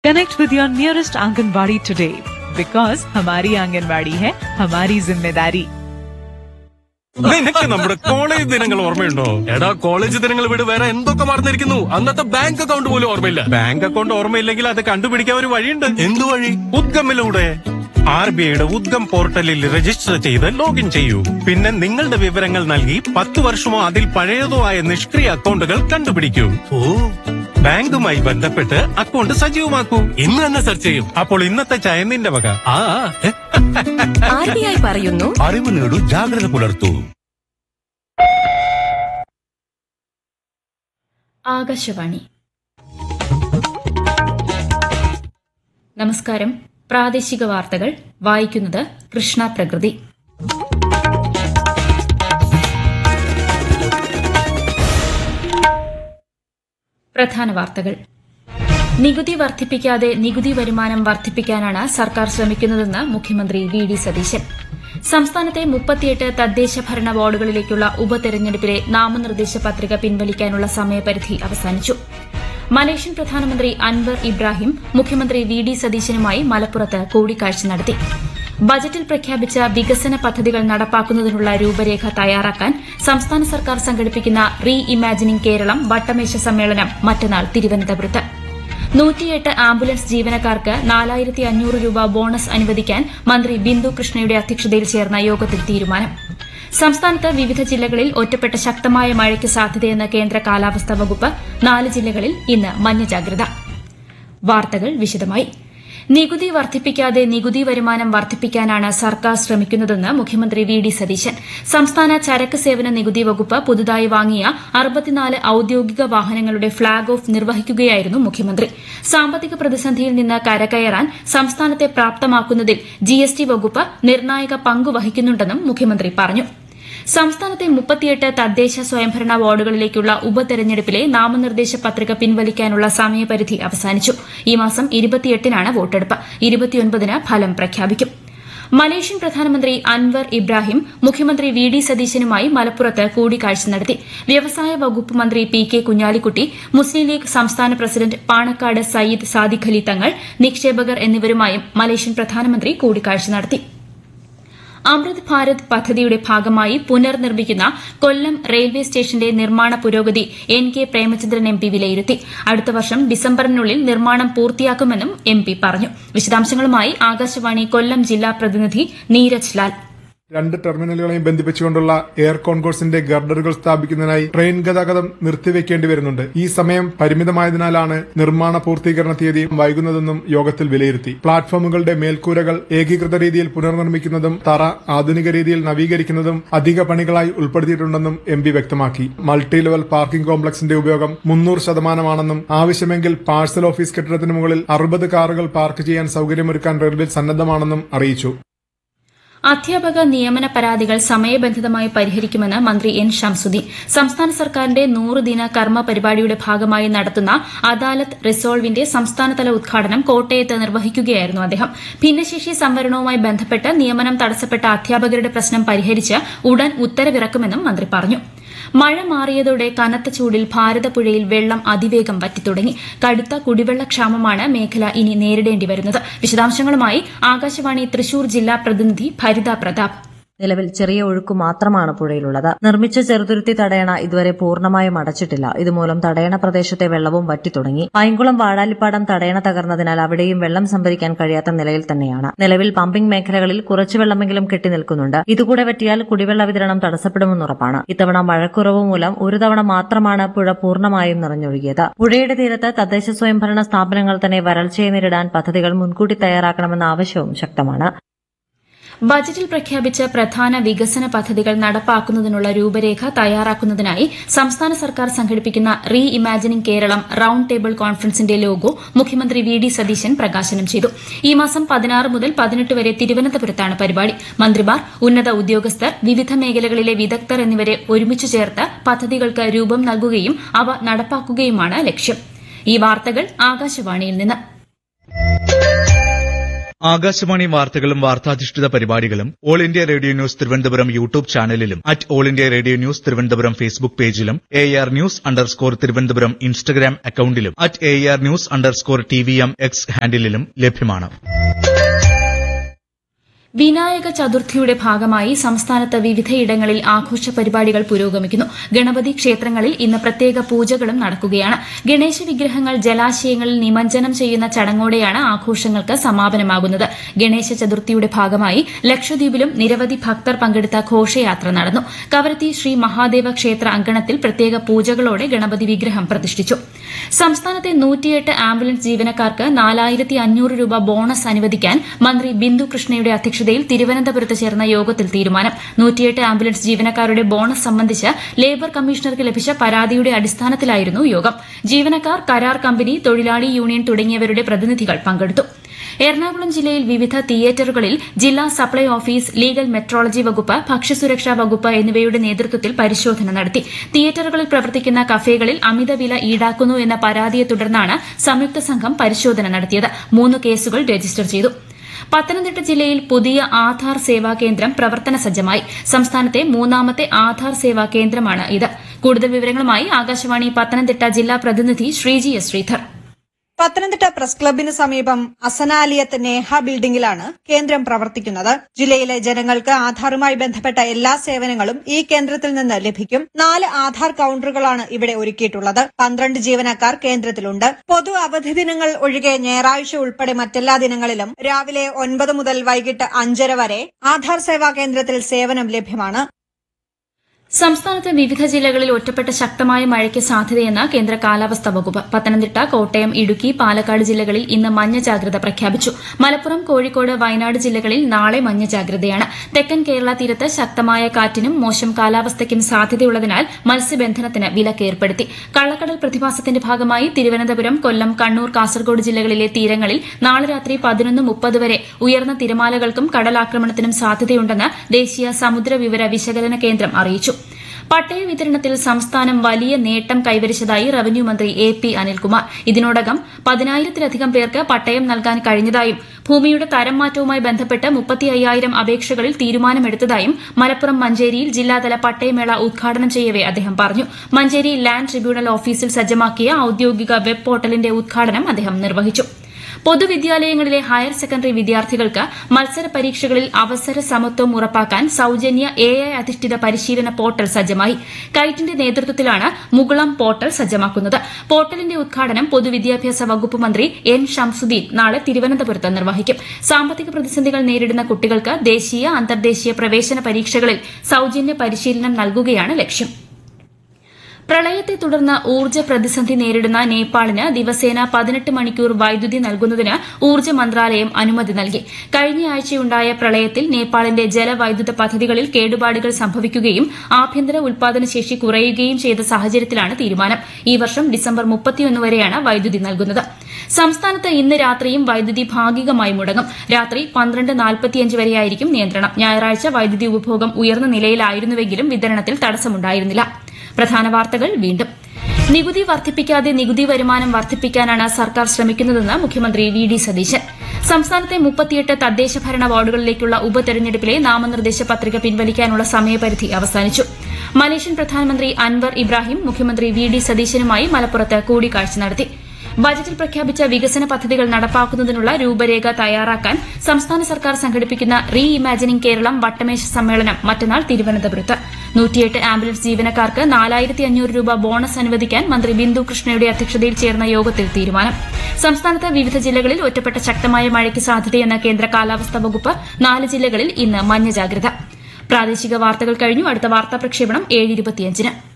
Connect with your nearest Anganwadi today because हमारी आंगनवाड़ी है हमारी जिम्मेदारी നിനക്ക് നമ്മുടെ കോളേജ് ദിനങ്ങൾ ഓർമ്മയുണ്ടോ എടാ കോളേജ് ദിനങ്ങൾ വിട് വേറെ എന്തൊക്കെ മറന്നിരിക്കുന്നു അന്നത്തെ ബാങ്ക് അക്കൗണ്ട് പോലും ഓർമ്മയില്ല ബാങ്ക് അക്കൗണ്ട് ഓർമ്മയില്ലെങ്കിൽ അത് കണ്ടുപിടിക്കാൻ ഒരു വഴിയുണ്ട് എന്തു വഴി ഉദ്ഗമിലൂടെ ആർ ബി ഐയുടെ ഉദ്ഗം പോർട്ടലിൽ രജിസ്റ്റർ ചെയ്ത് ലോഗിൻ ചെയ്യൂ പിന്നെ നിങ്ങളുടെ വിവരങ്ങൾ നൽകി പത്ത് വർഷമോ അതിൽ പഴയതോ ആയ നിഷ്ക്രിയ അക്കൗണ്ടുകൾ കണ്ടുപിടിക്കൂ ഓ ബാങ്കുമായി ബന്ധപ്പെട്ട് അക്കൗണ്ട് സജീവമാക്കൂ ഇന്ന് തന്നെ സെർച്ച് ചെയ്യും അപ്പോൾ ഇന്നത്തെ ചായ നിന്റെ വക ആ ഏ, ആർ ബി ഐ പറയുന്നു അറിവ് നേടൂ ജാഗ്രത പുലർത്തൂ ആകാശവാണി നമസ്കാരം പ്രാദേശിക വാർത്തകൾ വായിക്കുന്നത് കൃഷ്ണ പ്രകൃതി പ്രധാന വാർത്തകൾ നികുതി വർദ്ധിപ്പിക്കാതെ നികുതി വരുമാനം വർദ്ധിപ്പിക്കാനാണ് സർക്കാർ ശ്രമിക്കുന്നതെന്ന് മുഖ്യമന്ത്രി വി ഡി സതീശൻ സംസ്ഥാനത്തെ മുപ്പത്തിയെട്ട് തദ്ദേശ ഭരണ വാർഡുകളിലേക്കുള്ള ഉപതെരഞ്ഞെടുപ്പിലെ നാമനിർദ്ദേശ പത്രിക പിൻവലിക്കാനുള്ള സമയപരിധി അവസാനിച്ചു മലേഷ്യൻ പ്രധാനമന്ത്രി അൻവർ ഇബ്രാഹിം മുഖ്യമന്ത്രി വി ഡി സതീശനുമായി മലപ്പുറത്ത് കൂടിക്കാഴ്ച നടത്തി ബജറ്റിൽ പ്രഖ്യാപിച്ച വികസന പദ്ധതികൾ നടപ്പാക്കുന്നതിനുള്ള രൂപരേഖ തയ്യാറാക്കാൻ സംസ്ഥാന സർക്കാർ സംഘടിപ്പിക്കുന്ന റീ ഇമാജിനിംഗ് കേരളം വട്ടമേശ സമ്മേളനം മറ്റന്നാൾ തിരുവനന്തപുരത്ത് നൂറ്റിയെട്ട് ആംബുലൻസ് ജീവനക്കാർക്ക് നാലായിരത്തി അഞ്ഞൂറ് രൂപ ബോണസ് അനുവദിക്കാൻ മന്ത്രി ബിന്ദു കൃഷ്ണയുടെ അധ്യക്ഷതയിൽ ചേർന്ന യോഗത്തിൽ തീരുമാനം സംസ്ഥാനത്ത് വിവിധ ജില്ലകളിൽ ഒറ്റപ്പെട്ട ശക്തമായ മഴയ്ക്ക് സാധ്യതയെന്ന് കേന്ദ്ര കാലാവസ്ഥാ വകുപ്പ് നാല് ജില്ലകളിൽ ഇന്ന് മഞ്ഞ ജാഗ്രത വാർത്തകൾ വിശദമായി നികുതി വർദ്ധിപ്പിക്കാതെ നികുതി വരുമാനം വർദ്ധിപ്പിക്കാനാണ് സർക്കാർ ശ്രമിക്കുന്നതെന്ന് മുഖ്യമന്ത്രി വി ഡി സതീശൻ സംസ്ഥാന ചരക്ക് സേവന നികുതി വകുപ്പ് പുതുതായി വാങ്ങിയ അറുപത്തിനാല് ഔദ്യോഗിക വാഹനങ്ങളുടെ ഫ്ളാഗ് ഓഫ് നിർവഹിക്കുകയായിരുന്നു മുഖ്യമന്ത്രി സാമ്പത്തിക പ്രതിസന്ധിയിൽ നിന്ന് കരകയറാൻ സംസ്ഥാനത്തെ പ്രാപ്തമാക്കുന്നതിൽ ജിഎസ്ടി വകുപ്പ് നിർണായക പങ്ക് വഹിക്കുന്നുണ്ടെന്നും മുഖ്യമന്ത്രി പറഞ്ഞു സംസ്ഥാനത്തെ മുപ്പത്തിയെട്ട് തദ്ദേശ സ്വയംഭരണ വാർഡുകളിലേക്കുള്ള ഉപതെരഞ്ഞെടുപ്പിലെ നാമനിർദ്ദേശ പത്രിക പിൻവലിക്കാനുള്ള സമയപരിധി അവസാനിച്ചു ഈ മാസം ഇരുപത്തിയെട്ടിനാണ് വോട്ടെടുപ്പ് ഇരുപത്തിയൊൻപതിന് ഫലം പ്രഖ്യാപിക്കും മലേഷ്യൻ പ്രധാനമന്ത്രി അൻവർ ഇബ്രാഹിം മുഖ്യമന്ത്രി വി ഡി സതീശനുമായി മലപ്പുറത്ത് കൂടിക്കാഴ്ച നടത്തി വ്യവസായ വകുപ്പ് മന്ത്രി പി കെ കുഞ്ഞാലിക്കുട്ടി മുസ്ലിം ലീഗ് സംസ്ഥാന പ്രസിഡന്റ് പാണക്കാട് സയ്യിദ് സാദിഖ് അലി തങ്ങൾ നിക്ഷേപകർ എന്നിവരുമായും മലേഷ്യൻ പ്രധാനമന്ത്രി കൂടിക്കാഴ്ച നടത്തി അമൃത് ഭാരത് പദ്ധതിയുടെ ഭാഗമായി പുനർനിർമ്മിക്കുന്ന കൊല്ലം റെയിൽവേ സ്റ്റേഷന്റെ നിർമ്മാണ പുരോഗതി N K Premachandran M P വിലയിരുത്തി അടുത്ത വർഷം ഡിസംബറിനുള്ളിൽ നിർമ്മാണം പൂർത്തിയാക്കുമെന്നും എം പി പറഞ്ഞു വിശദാംശങ്ങളുമായി ആകാശവാണി കൊല്ലം ജില്ലാ പ്രതിനിധി നീരജ് ലാൽ രണ്ട് ടെർമിനലുകളെയും ബന്ധിപ്പിച്ചുകൊണ്ടുള്ള എയർ കോൺകോഴ്സിന്റെ ഗർഡറുകൾ സ്ഥാപിക്കുന്നതിനായി ട്രെയിൻ ഗതാഗതം നിർത്തിവെക്കേണ്ടി വരുന്നുണ്ട് ഈ സമയം പരിമിതമായതിനാലാണ് നിർമ്മാണ പൂർത്തീകരണ തീയതി വൈകുന്നതെന്നും യോഗത്തിൽ വിലയിരുത്തി പ്ലാറ്റ്ഫോമുകളുടെ മേൽക്കൂരകൾ ഏകീകൃത രീതിയിൽ പുനർനിർമ്മിക്കുന്നതും തറ ആധുനിക രീതിയിൽ നവീകരിക്കുന്നതും അധിക പണികളായി ഉൾപ്പെടുത്തിയിട്ടുണ്ടെന്നും എം പി വ്യക്തമാക്കി മൾട്ടി ലെവൽ പാർക്കിംഗ് കോംപ്ലക്സിന്റെ ഉപയോഗം മുന്നൂറ് ശതമാനമാണെന്നും ആവശ്യമെങ്കിൽ പാഴ്സൽ ഓഫീസ് കെട്ടിടത്തിന് മുകളിൽ അറുപത് കാറുകൾ പാർക്ക് ചെയ്യാൻ സൌകര്യമൊരുക്കാൻ റെയിൽവേ സന്നദ്ധമാണെന്നും അറിയിച്ചു അധ്യാപക നിയമന പരാതികൾ സമയബന്ധിതമായി പരിഹരിക്കുമെന്ന് മന്ത്രി എൻ ഷംസുദ്ദീൻ സംസ്ഥാന സർക്കാരിന്റെ നൂറ് ദിന കർമ്മ പരിപാടിയുടെ ഭാഗമായി നടത്തുന്ന അദാലത്ത് റിസോൾവിന്റെ സംസ്ഥാനതല ഉദ്ഘാടനം കോട്ടയത്ത് നിർവഹിക്കുകയായിരുന്നു അദ്ദേഹം ഭിന്നശേഷി സംവരണവുമായി ബന്ധപ്പെട്ട് നിയമനം തടസ്സപ്പെട്ട അധ്യാപകരുടെ പ്രശ്നം പരിഹരിച്ച് ഉടൻ ഉത്തരവിറക്കുമെന്നും മന്ത്രി പറഞ്ഞു മഴ മാറിയതോടെ കനത്ത ചൂടിൽ ഭാരതപ്പുഴയിൽ വെള്ളം അതിവേഗം വറ്റിത്തുടങ്ങി കടുത്ത കുടിവെള്ളക്ഷാമമാണ് മേഖല ഇനി നേരിടേണ്ടി വരുന്നത് വിശദാംശങ്ങളുമായി ആകാശവാണി തൃശൂർ ജില്ലാ പ്രതിനിധി ഭരിത പ്രതാപ് നിലവിൽ ചെറിയ ഒഴുക്ക് മാത്രമാണ് പുഴയിലുള്ളത് നിർമ്മിച്ച ചെറുതുരുത്തി തടയണ ഇതുവരെ പൂർണ്ണമായും അടച്ചിട്ടില്ല ഇതുമൂലം തടയണ പ്രദേശത്തെ വെള്ളവും വറ്റിത്തുടങ്ങി പൈങ്കുളം വാഴാലിപ്പാടം തടയണ തകർന്നതിനാൽ അവിടെയും വെള്ളം സംഭരിക്കാൻ കഴിയാത്ത നിലയിൽ തന്നെയാണ് നിലവിൽ പമ്പിംഗ് മേഖലകളിൽ കുറച്ചു വെള്ളമെങ്കിലും കെട്ടിനിൽക്കുന്നുണ്ട് ഇതുകൂടെ വറ്റിയാൽ കുടിവെള്ള വിതരണം തടസ്സപ്പെടുമെന്നുറപ്പാണ് ഇത്തവണ മഴക്കുറവ് മൂലം ഒരു തവണ മാത്രമാണ് പുഴ പൂർണ്ണമായും നിറഞ്ഞൊഴുകിയത് പുഴയുടെ തീരത്ത് തദ്ദേശ സ്വയംഭരണ സ്ഥാപനങ്ങൾ തന്നെ വരൾച്ചയെ നേരിടാൻ പദ്ധതികൾ മുൻകൂട്ടി തയ്യാറാക്കണമെന്ന ആവശ്യവും ശക്തമാണ് ബജറ്റിൽ പ്രഖ്യാപിച്ച പ്രധാന വികസന പദ്ധതികൾ നടപ്പാക്കുന്നതിനുള്ള രൂപരേഖ തയ്യാറാക്കുന്നതിനായി സംസ്ഥാന സർക്കാർ സംഘടിപ്പിക്കുന്ന reimagining Keralam round table കോൺഫറൻസിന്റെ ലോഗോ മുഖ്യമന്ത്രി വി ഡി സതീശൻ പ്രകാശനം ചെയ്തു ഈ മാസം പതിനാറ് മുതൽ പതിനെട്ട് വരെ തിരുവനന്തപുരത്താണ് പരിപാടി മന്ത്രിമാർ ഉന്നത ഉദ്യോഗസ്ഥർ വിവിധ മേഖലകളിലെ വിദഗ്ധർ എന്നിവരെ ഒരുമിച്ച് ചേർത്ത് പദ്ധതികൾക്ക് രൂപം നൽകുകയും അവ നടപ്പാക്കുകയുമാണ് ലക്ഷ്യം ഈ വാർത്തകൾ ആകാശവാണിയിൽ നിന്ന് ആകാശവാണി വാർത്തകളും വാർത്താധിഷ്ഠിത പരിപാടികളും All India Radio News Thiruvananthapuram YouTube ചാനലിലും at All India Radio News Thiruvananthapuram Facebook പേജിലും A R news underscore Thiruvananthapuram Instagram അക്കൌണ്ടിലും at A R news underscore T V M X ഹാൻഡിലും ലഭ്യമാണ് വിനായക ചതുർത്ഥിയുടെ ഭാഗമായി സംസ്ഥാനത്ത് വിവിധയിടങ്ങളിൽ ആഘോഷ പരിപാടികൾ പുരോഗമിക്കുന്നു ഗണപതി ക്ഷേത്രങ്ങളിൽ ഇന്ന് പ്രത്യേക പൂജകളും നടക്കുകയാണ് ഗണേശ വിഗ്രഹങ്ങൾ ജലാശയങ്ങളിൽ നിമജ്ജനം ചെയ്യുന്ന ചടങ്ങോടെയാണ് ആഘോഷങ്ങൾക്ക് സമാപനമാകുന്നത് ഗണേശ ചതുർത്ഥിയുടെ ഭാഗമായി ലക്ഷദ്വീപിലും നിരവധി ഭക്തർ പങ്കെടുത്ത ഘോഷയാത്ര നടന്നു കവരത്തി ശ്രീ മഹാദേവ ക്ഷേത്ര അങ്കണത്തിൽ പ്രത്യേക പൂജകളോടെ ഗണപതി വിഗ്രഹം പ്രതിഷ്ഠിച്ചു സംസ്ഥാനത്തെ നൂറ്റിയെട്ട് ആംബുലൻസ് ജീവനക്കാർക്ക് നാലായിരത്തി അഞ്ഞൂറ് രൂപ ബോണസ് അനുവദിക്കാൻ മന്ത്രി ബിന്ദു കൃഷ്ണയുടെ അധ്യക്ഷതയിൽ തിരുവനന്തപുരത്ത് ചേർന്ന യോഗത്തിൽ തീരുമാനം നൂറ്റിയെട്ട് ആംബുലൻസ് ജീവനക്കാരുടെ ബോണസ് സംബന്ധിച്ച് ലേബർ കമ്മീഷണർക്ക് ലഭിച്ച പരാതിയുടെ അടിസ്ഥാനത്തിലായിരുന്നു യോഗം ജീവനക്കാർ കരാർ കമ്പനി തൊഴിലാളി യൂണിയൻ തുടങ്ങിയവരുടെ പ്രതിനിധികൾ പങ്കെടുത്തു എറണാകുളം ജില്ലയിൽ വിവിധ തിയേറ്ററുകളിൽ ജില്ലാ സപ്ലൈ ഓഫീസ് ലീഗൽ മെട്രോളജി വകുപ്പ് ഭക്ഷ്യസുരക്ഷാ വകുപ്പ് എന്നിവയുടെ നേതൃത്വത്തിൽ പരിശോധന നടത്തി തിയേറ്ററുകളിൽ പ്രവർത്തിക്കുന്ന കഫേകളിൽ അമിത വില ഈടാക്കുന്നു എന്ന പരാതിയെ തുടർന്നാണ് സംയുക്ത സംഘം പരിശോധന നടത്തിയത് മൂന്ന് കേസുകൾ രജിസ്റ്റർ ചെയ്തു പത്തനംതിട്ട ജില്ലയിൽ പുതിയ ആധാർ സേവാ കേന്ദ്രം പ്രവർത്തന സജ്ജമായി സംസ്ഥാനത്തെ മൂന്നാമത്തെ ആധാർ സേവാ കേന്ദ്രമാണ് ഇത് കൂടുതൽ വിവരങ്ങളുമായി ആകാശവാണി പത്തനംതിട്ട ജില്ലാ പ്രതിനിധി ശ്രീജി എസ് ശ്രീധർ പത്തനംതിട്ട പ്രസ് ക്ലബിന് സമീപം അസനാലിയത്ത് നേഹ ബിൽഡിംഗിലാണ് കേന്ദ്രം പ്രവർത്തിക്കുന്നത് ജില്ലയിലെ ജനങ്ങൾക്ക് ആധാറുമായി ബന്ധപ്പെട്ട എല്ലാ സേവനങ്ങളും ഈ കേന്ദ്രത്തിൽ നിന്ന് ലഭിക്കും നാല് ആധാർ കൌണ്ടറുകളാണ് ഇവിടെ ഒരുക്കിയിട്ടുള്ളത് പന്ത്രണ്ട് ജീവനക്കാർ കേന്ദ്രത്തിലുണ്ട് പൊതു അവധി ദിനങ്ങൾ ഒഴികെ ഞായറാഴ്ച ഉൾപ്പെടെ മറ്റെല്ലാ ദിനങ്ങളിലും രാവിലെ ഒൻപത് മുതൽ വൈകിട്ട് അഞ്ചര വരെ ആധാർ സേവാ കേന്ദ്രത്തിൽ സേവനം ലഭ്യമാണ് സംസ്ഥാനത്ത് വിവിധ ജില്ലകളിൽ ഒറ്റപ്പെട്ട ശക്തമായ മഴയ്ക്ക് സാധ്യതയെന്ന് കേന്ദ്ര കാലാവസ്ഥാ വകുപ്പ് പത്തനംതിട്ട കോട്ടയം ഇടുക്കി പാലക്കാട് ജില്ലകളിൽ ഇന്ന് മഞ്ഞ ജാഗ്രത പ്രഖ്യാപിച്ചു മലപ്പുറം കോഴിക്കോട് വയനാട് ജില്ലകളിൽ നാളെ മഞ്ഞ ജാഗ്രതയാണ് തെക്കൻ കേരള തീരത്ത് ശക്തമായ കാറ്റിനും മോശം കാലാവസ്ഥയ്ക്കും സാധ്യതയുള്ളതിനാൽ മത്സ്യബന്ധനത്തിന് വിലക്ക് ഏർപ്പെടുത്തി കള്ളക്കടൽ പ്രതിഭാസത്തിന്റെ ഭാഗമായി തിരുവനന്തപുരം കൊല്ലം കണ്ണൂർ കാസർഗോഡ് ജില്ലകളിലെ തീരങ്ങളിൽ നാളെ രാത്രി പതിനൊന്ന് മുപ്പത് വരെ ഉയർന്ന തിരമാലകൾക്കും കടലാക്രമണത്തിനും സാധ്യതയുണ്ടെന്ന് ദേശീയ സമുദ്ര വിവര വിശകലന കേന്ദ്രം അറിയിച്ചു പട്ടയ വിതരണത്തിൽ സംസ്ഥാനം വലിയ നേട്ടം കൈവരിച്ചതായി റവന്യൂ മന്ത്രി എ പി അനിൽകുമാർ ഇതിനോടകം പതിനായിരത്തിലധികം പേർക്ക് പട്ടയം നൽകാൻ കഴിഞ്ഞതായും ഭൂമിയുടെ തരം മാറ്റവുമായി ബന്ധപ്പെട്ട് മുപ്പത്തി അയ്യായിരം അപേക്ഷകളിൽ തീരുമാനമെടുത്തതായും മലപ്പുറം മഞ്ചേരിയിൽ ജില്ലാതല പട്ടയമേള ഉദ്ഘാടനം ചെയ്യവെ അദ്ദേഹം പറഞ്ഞു മഞ്ചേരി ലാൻഡ് ട്രിബ്യൂണൽ ഓഫീസിൽ സജ്ജമാക്കിയ ഔദ്യോഗിക വെബ് പോർട്ടലിന്റെ ഉദ്ഘാടനം അദ്ദേഹം നിർവഹിച്ചു പൊതുവിദ്യാലയങ്ങളിലെ ഹയർ സെക്കൻഡറി വിദ്യാർത്ഥികൾക്ക് മത്സര പരീക്ഷകളിൽ അവസര സമത്വം ഉറപ്പാക്കാൻ സൌജന്യ എ ഐ അധിഷ്ഠിത പരിശീലന പോർട്ടൽ സജ്ജമായി കൈറ്റിന്റെ നേതൃത്വത്തിലാണ് മുകുളം പോർട്ടൽ സജ്ജമാക്കുന്നത് പോർട്ടലിന്റെ ഉദ്ഘാടനം പൊതുവിദ്യാഭ്യാസ വകുപ്പ് മന്ത്രി എൻ ഷംസുദ്ദീൻ നാളെ തിരുവനന്തപുരത്ത് നിർവഹിക്കും സാമ്പത്തിക പ്രതിസന്ധികൾ നേരിടുന്ന കുട്ടികൾക്ക് ദേശീയ അന്തർദേശീയ പ്രവേശന പരീക്ഷകളിൽ സൌജന്യ പരിശീലനം നൽകുകയാണ് ലക്ഷ്യം പ്രളയത്തെ തുടർന്ന് ഊർജ്ജ പ്രതിസന്ധി നേരിടുന്ന നേപ്പാളിന് ദിവസേന പതിനെട്ട് മണിക്കൂർ വൈദ്യുതി നൽകുന്നതിന് ഊർജ്ജ മന്ത്രാലയം അനുമതി നൽകി കഴിഞ്ഞയാഴ്ചയുണ്ടായ പ്രളയത്തിൽ നേപ്പാളിന്റെ ജലവൈദ്യുത പദ്ധതികളിൽ കേടുപാടുകൾ സംഭവിക്കുകയും ആഭ്യന്തര ഉൽപാദന ശേഷി കുറയുകയും ചെയ്ത സാഹചര്യത്തിലാണ് തീരുമാനം ഈ വർഷം ഡിസംബർ മുപ്പത്തിയൊന്ന് വരെയാണ് വൈദ്യുതി നൽകുന്നത് സംസ്ഥാനത്ത് ഇന്ന് രാത്രിയും വൈദ്യുതി ഭാഗികമായി മുടങ്ങും രാത്രി പന്ത്രണ്ട് നാൽപ്പത്തിയഞ്ച് വരെയായിരിക്കും നിയന്ത്രണം ഞായറാഴ്ച വൈദ്യുതി ഉപഭോഗം ഉയർന്ന നിലയിലായിരുന്നുവെങ്കിലും വിതരണത്തിൽ തടസ്സമുണ്ടായിരുന്നില്ല പ്രധാന വാർത്തകൾ വീണ്ടും നികുതി വർദ്ധിപ്പിക്കാതെ നികുതി വരുമാനം വർദ്ധിപ്പിക്കാനാണ് സർക്കാർ ശ്രമിക്കുന്നതെന്ന് മുഖ്യമന്ത്രി വി ഡി സതീശൻ സംസ്ഥാനത്തെ മുപ്പത്തിയെട്ട് തദ്ദേശ ഭരണ വാർഡുകളിലേക്കുള്ള ഉപതെരഞ്ഞെടുപ്പിലെ നാമനിർദ്ദേശ പത്രിക പിൻവലിക്കാനുള്ള സമയപരിധി അവസാനിച്ചു മലേഷ്യൻ പ്രധാനമന്ത്രി അൻവർ ഇബ്രാഹിം മുഖ്യമന്ത്രി വി ഡി സതീശനുമായി മലപ്പുറത്ത് കൂടിക്കാഴ്ച നടത്തി ബജറ്റിൽ പ്രഖ്യാപിച്ച വികസന പദ്ധതികൾ നടപ്പാക്കുന്നതിനുള്ള രൂപരേഖ തയ്യാറാക്കാൻ സംസ്ഥാന സർക്കാർ സംഘടിപ്പിക്കുന്ന റീ ഇമാജിനിംഗ് കേരളം വട്ടമേശ സമ്മേളനം മറ്റന്നാൾ തിരുവനന്തപുരത്ത് നൂറ്റിയെട്ട് ആംബുലൻസ് ജീവനക്കാർക്ക് നാലായിരത്തി അഞ്ഞൂറ് രൂപ ബോണസ് അനുവദിക്കാൻ മന്ത്രി ബിന്ദു കൃഷ്ണയുടെ അധ്യക്ഷതയിൽ ചേർന്ന യോഗത്തിൽ തീരുമാനം സംസ്ഥാനത്ത് വിവിധ ജില്ലകളിൽ ഒറ്റപ്പെട്ട ശക്തമായ മഴയ്ക്ക് സാധ്യതയെന്ന കേന്ദ്ര കാലാവസ്ഥാ വകുപ്പ് നാല് ജില്ലകളിൽ ഇന്ന് മഞ്ഞ ജാഗ്രത പ്രാദേശിക വാർത്തകൾ കഴിഞ്ഞു അടുത്ത വാർത്താ പ്രക്ഷേപണം ഏഴ് ഇരുപത്തിയഞ്ചിന്